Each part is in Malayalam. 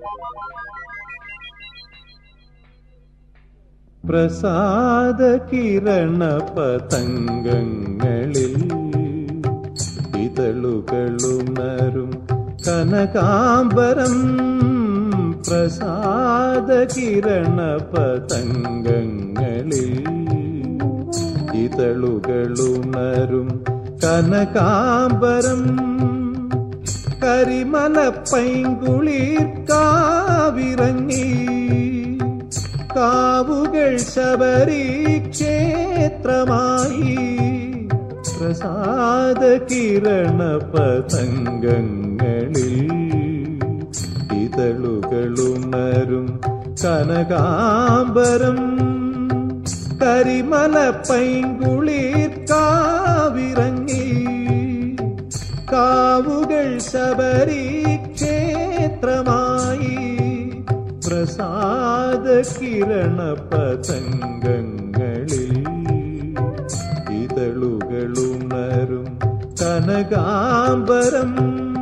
പ്രസാദ കിരണ പതംഗങ്ങളിൽ ഇതളുകളുണരും കനകാംബരം പ്രസാദ കിരണ പതംഗങ്ങളിൽ ഇതളുകളുണരും കനകാംബരം കരിമല പൈങ്കുളിർ കാവിറങ്ങി കാവുകൾ ശബരി ക്ഷേത്രമായി പ്രസാദ കിരണ പതംഗങ്ങളിൽ ഇതളുകളുണരും കനകാംബരം കരിമല പൈങ്കുളിർ കാവിറങ്ങി കാവുകൾ ശബരി ക്ഷേത്രമായി പ്രസാദ കിരണ പതംഗങ്ങളിൽ ഇതളുകളുണരും കനകാംബരം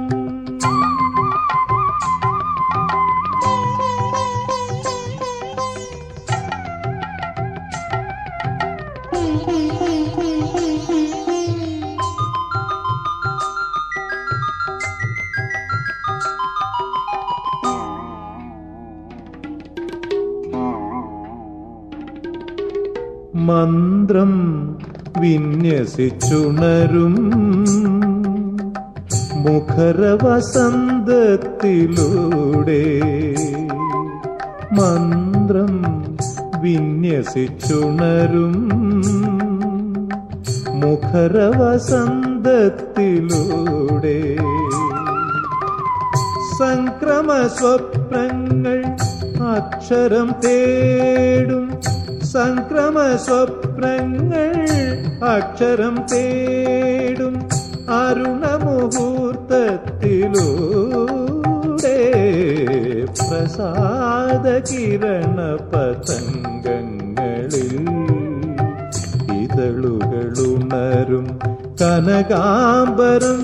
മന്ത്രം വിന്യസിച്ചുണരും മുഖരവസന്തത്തിലൂടെ മന്ത്രം വിന്യസിച്ചുണരും മുഖരവസന്തത്തിലൂടെ സംക്രമ സ്വപ്നങ്ങൾ അക്ഷരം തേടും സംക്രമ സ്വപ്നങ്ങൾ അക്ഷരം തേടും അരുണമുഹൂർത്തത്തിലൂടെ പ്രസാദ കിരണ പതംഗങ്ങളിൽ ഇതളുകളുണരും കനകാംബരം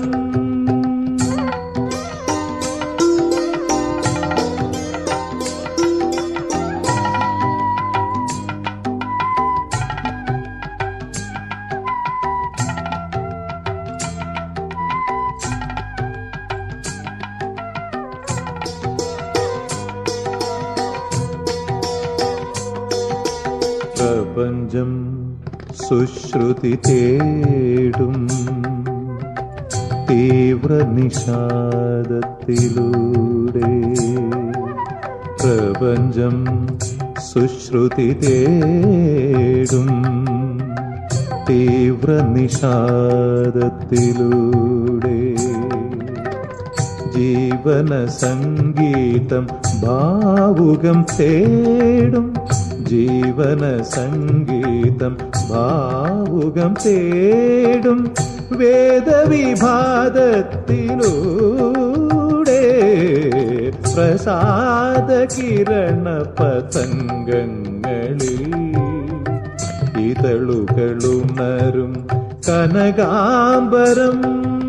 പ്രപഞ്ചം സുശ്രുതി തേടും തീവ്ര നിഷാദത്തിലൂടെ പ്രപഞ്ചം സുശ്രുതി തേടും തീവ്ര നിഷാദത്തിലൂടെ ജീവന സംഗീതം ഭാവുകം തേടും ജീവന സംഗീതം ഭാവുകം തേടും വേദവിഭാതത്തിലൂടെ പ്രസാദ കിരണ പതംഗങ്ങളിൽ ഇതളുകളുണരും കനകാംബരം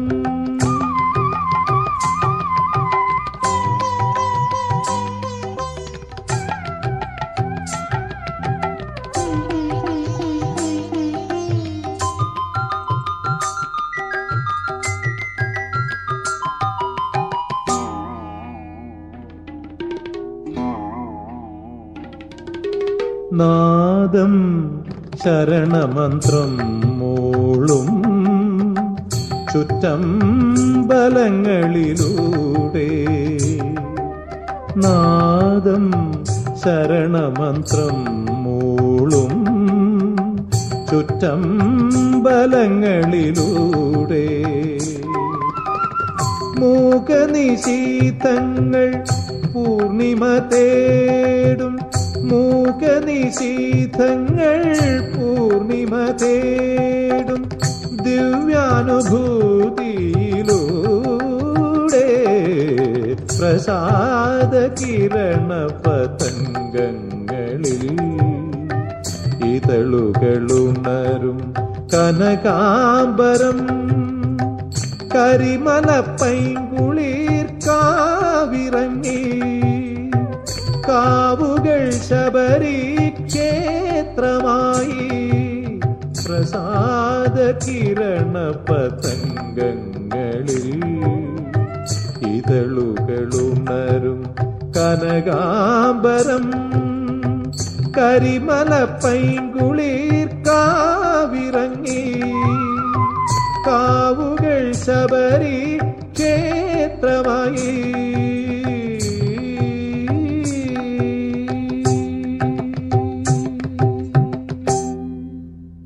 നാദം ശരണമന്ത്രം മൂളും ചുറ്റം ബലങ്ങളിലൂടെ നാദം ശരണമന്ത്രം മൂളും ചുറ്റം ബലങ്ങളിലൂടെ മൂകനിശീതങ്ങൾ പൂർണിമ തേടും മൂകനിശീതങ്ങൾ പൂർണിമ തേടും ദിവ്യാനുഭൂതിയിലൂടെ പ്രസാദ കിരണ പതംഗങ്ങളിൽ ഇതളുകളുണരും കനകാംബരം കരിമല പൈങ്കുളിർ കാവിറങ്ങി കാവുകൾ ശബരി ക്ഷേത്രമായി പ്രസാദ കിരണ പതംഗങ്ങളിൽ ഇതളുകളുണരും കനകാംബരം കരിമല പൈങ്കുളിർ കാവിറങ്ങി കാവുകൾ ശബരി